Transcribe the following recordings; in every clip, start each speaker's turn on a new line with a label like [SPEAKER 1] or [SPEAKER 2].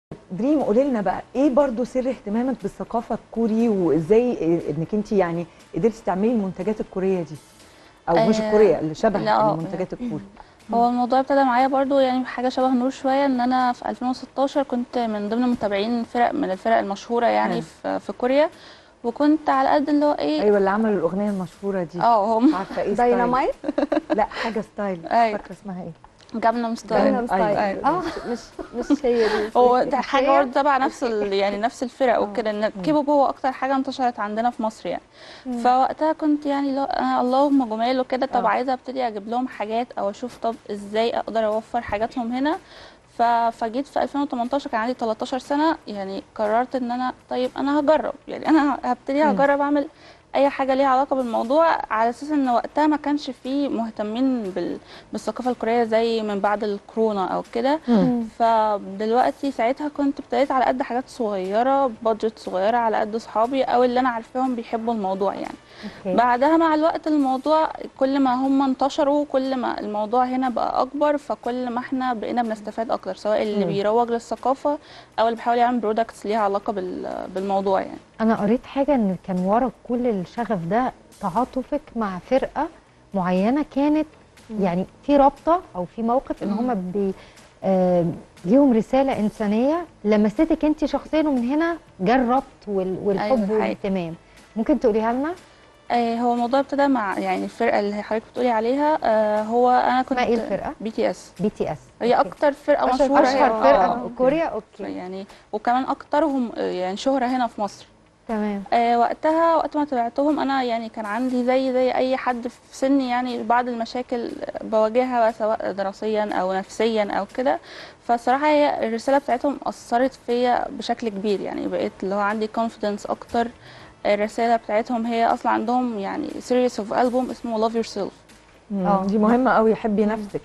[SPEAKER 1] دريم قولي لنا بقى ايه برضو سر اهتمامك بالثقافه الكوري وازاي انك انت يعني قدرتي تعملي المنتجات الكوريه دي او مش
[SPEAKER 2] آه،
[SPEAKER 1] الكوريه اللي شبه
[SPEAKER 2] لا، آه.
[SPEAKER 1] المنتجات الكوري
[SPEAKER 2] هو الموضوع ابتدى معايا برضو يعني بحاجه شبه نور شويه ان انا في 2016 كنت من ضمن متابعين فرق من الفرق المشهوره
[SPEAKER 1] حلو.
[SPEAKER 2] يعني في, في كوريا وكنت على قد اللي هو ايه
[SPEAKER 1] ايوه اللي عملوا الاغنيه المشهوره دي
[SPEAKER 2] اه هم
[SPEAKER 1] مش عارفه ايه ستايل
[SPEAKER 3] داينامايت
[SPEAKER 1] لا حاجه ستايل مش
[SPEAKER 2] أيوة.
[SPEAKER 1] فاكره اسمها ايه
[SPEAKER 2] جابنا مستوى
[SPEAKER 3] داينام
[SPEAKER 1] أيوة،
[SPEAKER 3] ستايل
[SPEAKER 2] أيوة.
[SPEAKER 3] اه مش مش هي دي
[SPEAKER 2] هو
[SPEAKER 3] مش
[SPEAKER 2] ده حاجه
[SPEAKER 3] هي.
[SPEAKER 2] برضه تبع نفس ال... يعني نفس الفرق وكده ان الكيبوب هو اكتر حاجه انتشرت عندنا في مصر يعني فوقتها كنت يعني لو انا اللهم جمال وكده طب
[SPEAKER 1] آه.
[SPEAKER 2] عايزه ابتدي اجيب لهم حاجات او اشوف طب ازاي اقدر اوفر حاجاتهم هنا ف... فجيت في 2018 كان عندي 13 سنه يعني قررت ان انا طيب انا هجرب يعني انا هبتدي
[SPEAKER 1] مم.
[SPEAKER 2] هجرب اعمل اي حاجه ليها علاقه بالموضوع على اساس ان وقتها ما كانش فيه مهتمين بال... بالثقافه الكوريه زي من بعد الكورونا او كده
[SPEAKER 1] مم.
[SPEAKER 2] فدلوقتي ساعتها كنت ابتديت على قد حاجات صغيره بادجت صغيره على قد صحابي او اللي انا عارفاهم بيحبوا الموضوع يعني
[SPEAKER 4] اوكي
[SPEAKER 2] بعدها مع الوقت الموضوع كل ما هم انتشروا كل ما الموضوع هنا بقى اكبر فكل ما احنا بقينا بنستفاد اكتر سواء اللي
[SPEAKER 1] مم.
[SPEAKER 2] بيروج للثقافه او اللي بيحاول يعمل برودكتس ليها علاقه بال- بالموضوع يعني
[SPEAKER 4] انا قريت حاجه ان كان ورا كل الشغف ده تعاطفك مع فرقه معينه كانت يعني في رابطه او في موقف ان هم بي آه ليهم رساله انسانيه لمستك انت شخصيا ومن هنا جه الربط وال- والحب
[SPEAKER 2] أيوة، حقيقي.
[SPEAKER 4] والاهتمام ممكن تقوليها لنا
[SPEAKER 2] آه هو الموضوع ابتدى مع يعني الفرقه اللي حضرتك بتقولي عليها آه هو انا كنت
[SPEAKER 4] اسمها ايه الفرقه
[SPEAKER 2] بي تي اس
[SPEAKER 4] بي تي اس
[SPEAKER 2] هي اكتر فرقه
[SPEAKER 3] أشهر-
[SPEAKER 2] مشهوره
[SPEAKER 4] اشهر
[SPEAKER 2] هنا.
[SPEAKER 4] فرقه
[SPEAKER 2] آه،
[SPEAKER 4] في كوريا اوكي
[SPEAKER 2] يعني وكمان اكترهم آه، يعني شهره هنا في مصر
[SPEAKER 4] تمام
[SPEAKER 2] آه وقتها وقت ما تابعتهم انا يعني كان عندي زي زي اي حد في سني يعني بعض المشاكل بواجهها بقى سواء دراسيا او نفسيا او كده فصراحه هي الرساله بتاعتهم اثرت فيا بشكل كبير يعني بقيت اللي هو عندي كونفيدنس اكتر الرساله بتاعتهم هي اصلا عندهم يعني سيريس اوف البوم اسمه لاف يور سيلف
[SPEAKER 4] آه.
[SPEAKER 1] دي مهمه قوي حبي نفسك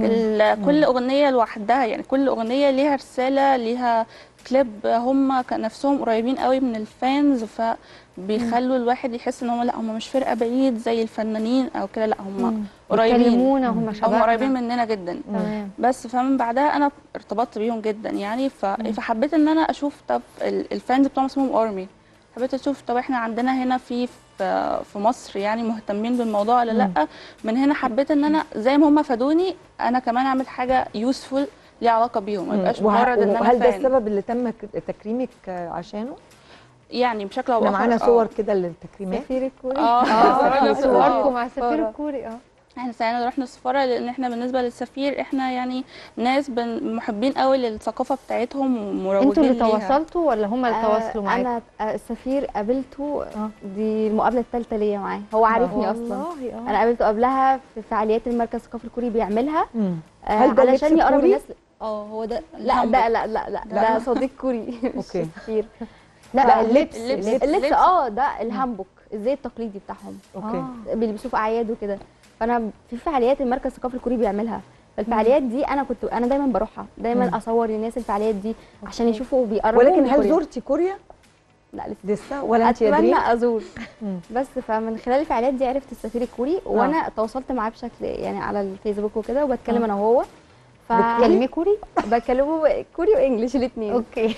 [SPEAKER 2] كل اغنيه لوحدها يعني كل اغنيه ليها رساله ليها كليب هم كان نفسهم قريبين قوي من الفانز فبيخلوا الواحد يحس ان هم لا هم مش فرقه بعيد زي الفنانين او كده لا هم قريبين
[SPEAKER 4] بيكلمونا هم
[SPEAKER 2] هم
[SPEAKER 4] شبابنا
[SPEAKER 2] قريبين مننا جدا
[SPEAKER 4] تمام
[SPEAKER 2] بس فمن بعدها انا ارتبطت بيهم جدا يعني ف... فحبيت ان انا اشوف طب ال- الفانز بتوعهم اسمهم ارمي حبيت اشوف طب احنا عندنا هنا في في في مصر يعني مهتمين بالموضوع ولا لا من هنا حبيت ان انا زي ما هم فادوني انا كمان اعمل حاجه يوسفول ليها علاقه بيهم ما يبقاش
[SPEAKER 1] وه-
[SPEAKER 2] مجرد ان انا
[SPEAKER 1] وهل ده
[SPEAKER 2] فان
[SPEAKER 1] السبب اللي تم ك- تكريمك آه، عشانه؟
[SPEAKER 2] يعني بشكل او
[SPEAKER 1] احنا
[SPEAKER 2] باخر
[SPEAKER 1] معانا
[SPEAKER 2] آه.
[SPEAKER 1] صور كده للتكريمات
[SPEAKER 3] سفير الكوري
[SPEAKER 2] اه
[SPEAKER 4] اه
[SPEAKER 2] آه.
[SPEAKER 4] صوركم مع السفير
[SPEAKER 3] سفارة.
[SPEAKER 4] الكوري اه
[SPEAKER 2] احنا ساعتها رحنا السفاره لان احنا بالنسبه للسفير احنا يعني ناس بن- محبين قوي للثقافه بتاعتهم ومروجين
[SPEAKER 4] انتوا اللي
[SPEAKER 2] ليها.
[SPEAKER 4] تواصلوا ولا هم اللي تواصلوا
[SPEAKER 3] آه،
[SPEAKER 4] معاكم؟
[SPEAKER 3] انا آه، السفير قابلته
[SPEAKER 4] آه.
[SPEAKER 3] دي المقابله الثالثه ليا معاه هو عارفني اصلا
[SPEAKER 4] والله اه
[SPEAKER 3] انا قابلته قبلها في فعاليات المركز الثقافي الكوري بيعملها
[SPEAKER 1] مم.
[SPEAKER 3] آه،
[SPEAKER 1] هل ده
[SPEAKER 3] علشان
[SPEAKER 1] اللبس
[SPEAKER 3] يقرب
[SPEAKER 1] الكوري؟
[SPEAKER 3] الناس اه هو ده لا
[SPEAKER 2] الهامبورغ.
[SPEAKER 3] ده لا لا لا
[SPEAKER 1] لا.
[SPEAKER 3] ده صديق كوري مش
[SPEAKER 1] أوكي.
[SPEAKER 3] سفير
[SPEAKER 4] لا
[SPEAKER 1] اللبس
[SPEAKER 2] اللبس.
[SPEAKER 1] اللبس
[SPEAKER 3] اللبس
[SPEAKER 2] اللبس.
[SPEAKER 3] اه ده الهامبوك الزي التقليدي بتاعهم
[SPEAKER 1] اوكي
[SPEAKER 4] آه.
[SPEAKER 3] بيلبسوه في اعياد وكده فانا في فعاليات المركز الثقافي الكوري بيعملها فالفعاليات دي انا كنت انا دايما بروحها دايما
[SPEAKER 1] مم.
[SPEAKER 3] اصور للناس الفعاليات دي عشان يشوفوا بيقربوا
[SPEAKER 1] ولكن
[SPEAKER 3] من
[SPEAKER 1] هل
[SPEAKER 3] كوريا.
[SPEAKER 1] زرتي كوريا
[SPEAKER 3] لا لسه
[SPEAKER 1] لسه ولا انت يا
[SPEAKER 3] اتمنى
[SPEAKER 1] دريم؟
[SPEAKER 3] ازور
[SPEAKER 1] مم.
[SPEAKER 3] بس فمن خلال الفعاليات دي عرفت السفير الكوري وانا تواصلت معاه بشكل يعني على الفيسبوك وكده وبتكلم
[SPEAKER 4] آه.
[SPEAKER 3] انا وهو ف
[SPEAKER 4] بتكلمي كوري؟
[SPEAKER 3] بكلمه كوري وانجلش الاثنين
[SPEAKER 4] اوكي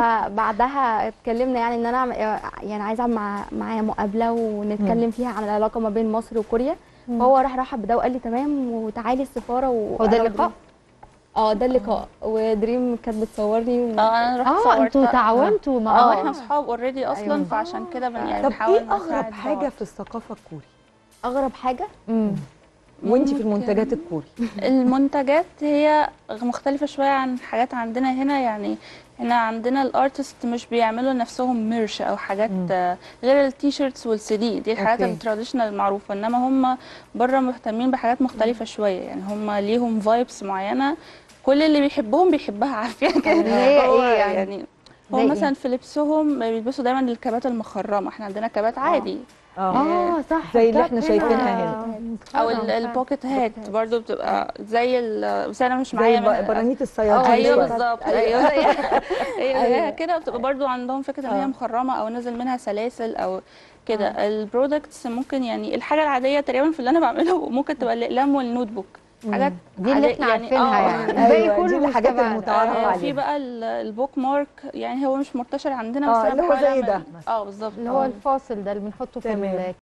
[SPEAKER 3] فبعدها اتكلمنا يعني ان انا أعمل- يعني عايزه اعمل مع معايا مقابله ونتكلم فيها عن العلاقه ما بين مصر وكوريا فهو راح رحب بده وقال لي تمام وتعالي السفاره و
[SPEAKER 4] هو ده اللقاء؟
[SPEAKER 3] اه ده اللقاء ودريم كانت بتصورني و...
[SPEAKER 2] اه انا رحت
[SPEAKER 4] اه
[SPEAKER 2] صورتها.
[SPEAKER 4] انتوا تعاونتوا مع
[SPEAKER 2] اه
[SPEAKER 4] بعض
[SPEAKER 2] احنا اصحاب اوريدي اصلا
[SPEAKER 3] أيوة.
[SPEAKER 2] فعشان كده بن يعني
[SPEAKER 1] طب
[SPEAKER 2] بنحاول
[SPEAKER 1] ايه اغرب
[SPEAKER 2] نساعد
[SPEAKER 1] حاجه
[SPEAKER 2] بعض.
[SPEAKER 1] في الثقافه الكوري
[SPEAKER 3] اغرب حاجه
[SPEAKER 4] مم.
[SPEAKER 1] وانت في
[SPEAKER 2] ممكن.
[SPEAKER 1] المنتجات الكوري؟
[SPEAKER 2] المنتجات هي مختلفة شوية عن حاجات عندنا هنا يعني هنا عندنا الارتست مش بيعملوا لنفسهم ميرش او حاجات
[SPEAKER 1] مم.
[SPEAKER 2] آه، غير التيشيرتس والسي دي دي الحاجات
[SPEAKER 1] أوكي.
[SPEAKER 2] التراديشنال المعروفة انما هم بره مهتمين بحاجات مختلفة شوية يعني هم ليهم فايبس معينة كل اللي بيحبهم بيحبها عافية كده
[SPEAKER 4] اللي هي
[SPEAKER 2] هو
[SPEAKER 4] إيه يعني؟
[SPEAKER 2] يعني هو
[SPEAKER 4] زي إيه؟
[SPEAKER 2] مثلا في لبسهم بيلبسوا دايما الكبات المخرمة احنا عندنا كبات عادي
[SPEAKER 4] اه صح
[SPEAKER 1] زي اللي احنا
[SPEAKER 4] كانت
[SPEAKER 1] شايفينها
[SPEAKER 4] هنا.
[SPEAKER 2] او
[SPEAKER 4] متخرم
[SPEAKER 2] ال-
[SPEAKER 4] فعلا.
[SPEAKER 2] البوكيت هات برضو بتبقى زي ال بس انا مش
[SPEAKER 1] زي
[SPEAKER 2] معايا
[SPEAKER 1] ب-
[SPEAKER 2] منها.
[SPEAKER 1] برانيت الصيادين
[SPEAKER 2] ايوه
[SPEAKER 1] شوية.
[SPEAKER 2] بالظبط
[SPEAKER 3] أيوة.
[SPEAKER 2] ايوه ايوه
[SPEAKER 3] أيوة.
[SPEAKER 2] هي كده بتبقى برضو عندهم فكره ان
[SPEAKER 1] آه.
[SPEAKER 2] هي مخرمه او نازل منها سلاسل او كده البرودكتس ممكن يعني الحاجه العاديه تقريبا في اللي انا بعمله ممكن تبقى الاقلام والنوت بوك حاجات
[SPEAKER 4] دي اللي احنا
[SPEAKER 2] عادية-
[SPEAKER 4] عارفينها
[SPEAKER 2] آه،
[SPEAKER 4] يعني
[SPEAKER 1] أيوة،
[SPEAKER 4] زي
[SPEAKER 1] دي
[SPEAKER 4] كل
[SPEAKER 1] الحاجات
[SPEAKER 4] مجتمعنا.
[SPEAKER 1] المتعارف
[SPEAKER 2] آه،
[SPEAKER 1] عليها.
[SPEAKER 2] في بقى ال- البوك مارك يعني هو مش منتشر عندنا
[SPEAKER 1] آه،
[SPEAKER 2] بس انا
[SPEAKER 1] اللي هو
[SPEAKER 2] بحاول
[SPEAKER 1] زي
[SPEAKER 2] أعمل-
[SPEAKER 1] ده مثلا.
[SPEAKER 2] اه بالظبط
[SPEAKER 4] اللي هو
[SPEAKER 2] آه.
[SPEAKER 4] الفاصل ده اللي بنحطه في
[SPEAKER 1] تمام.
[SPEAKER 4] ال-